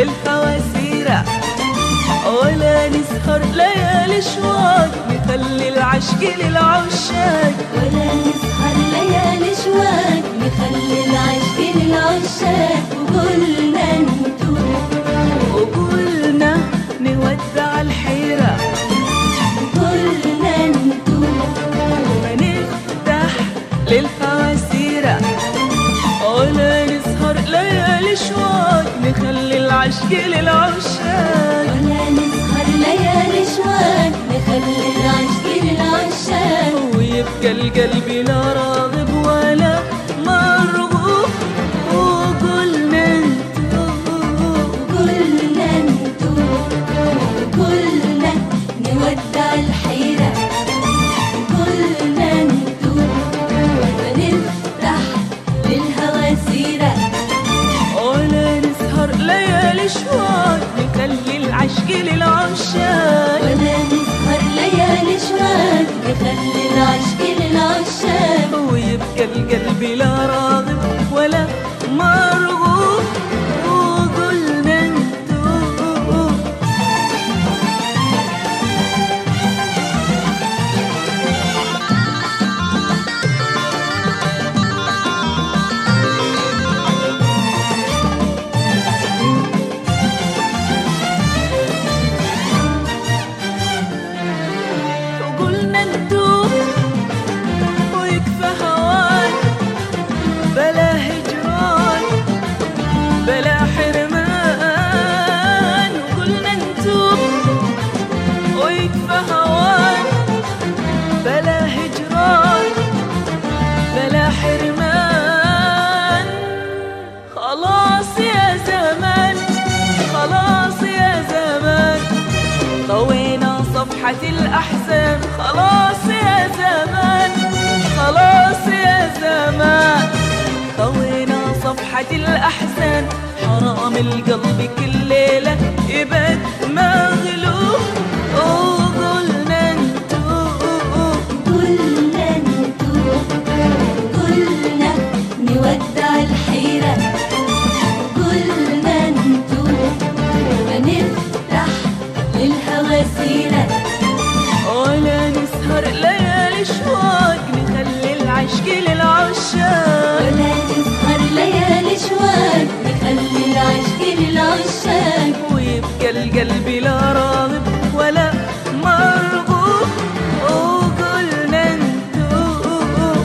للهوى سيرة ولا نسهر ليالي شواق نخلي العشق للعشاق ولا نسهر ليالي شواق نخلي العشق للعشاق وقلنا نتوب وقلنا نودع الحيرة وقلنا نتوب ونفتح للهوى سيرة ولا نسهر ليالي شواق نخلي العشق للعشاق ولا نسهر ليالي شواق نخلي العشق للعشاق ويبقى القلب لا راغب ولا مرغوب وقلنا نتوب وقلنا نتوب وقلنا نودع الحيرة وقلنا نتوب ونفتح للهوى سيرة ولا نسهر ليالي شواق نخلي العشق للعشاق ولا نسهر ليالي شواق نخلي العشق للعشاق ويبقى القلب لا راغب ولا مرغوب وقلنا نتوب وقلنا ندوب ويكفى هواك بلا هجران بلا حرمان وقلنا نتوب ويكفى هواك بلا هجران بلا حرمان خلاص يا زمان خلاص يا زمان طوينا صفحة الأحزان خلاص يا زمان خلاص يا زمان طوينا صفحة الأحزان حرام القلب كل ليلة يبد مغلوب وقلنا نتوب قلنا نتوب قلنا نودع الحيرة قلنا نتوب ونفتح للهوى سيرة ولا نسهر ليالي شواق نخلي العشق للعشاق ولا نسهر ليالي شواق نخلي العشق للعشاق ويبقى القلب لا راغب ولا مرغوب وقلنا نتوب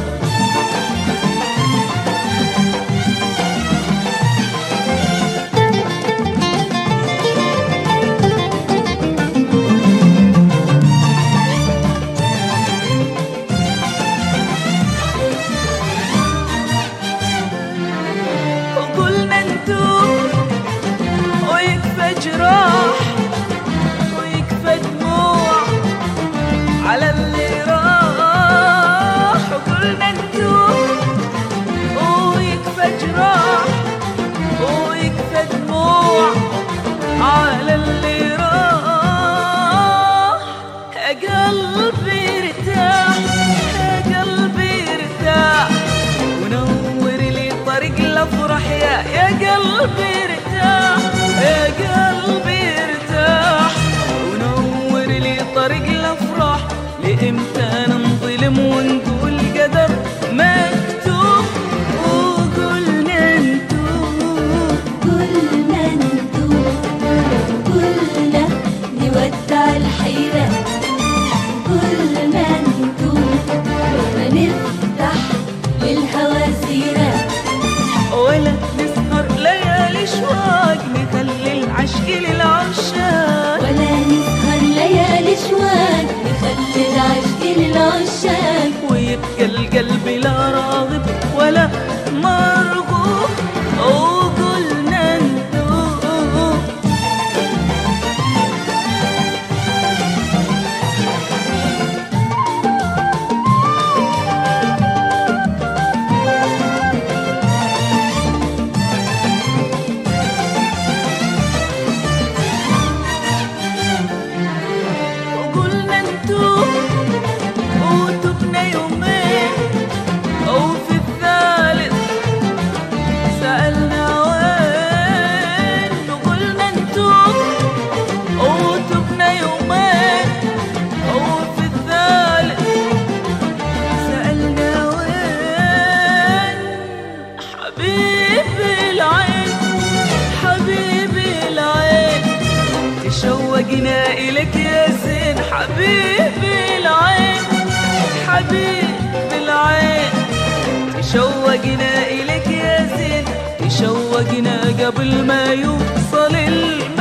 وقلنا نتوب ويكفى جراح ويكفى دموع على اللي راح وقلنا نتوب ويكفى جراح ويكفى دموع على اللي راح يا قلبي ارتاح يا قلبي ارتاح ونور لي طريق الافراح يا يا قلبي ارتاح يا قلبي ارتاح ونور لي طريق الافراح لامتى ننظلم ونقول قدر مكتوب وقلنا نتوب قلنا نتوب قلنا نودع الحيرة قلنا نتوب ونفتح للهوى سيرة ولا نسهر ليالي حبيبي العين حبيبي العين تشوقنا إليك يا زين حبيبي العين حبيبي العين تشوقنا إليك يا زين تشوقنا قبل ما يوصل الموت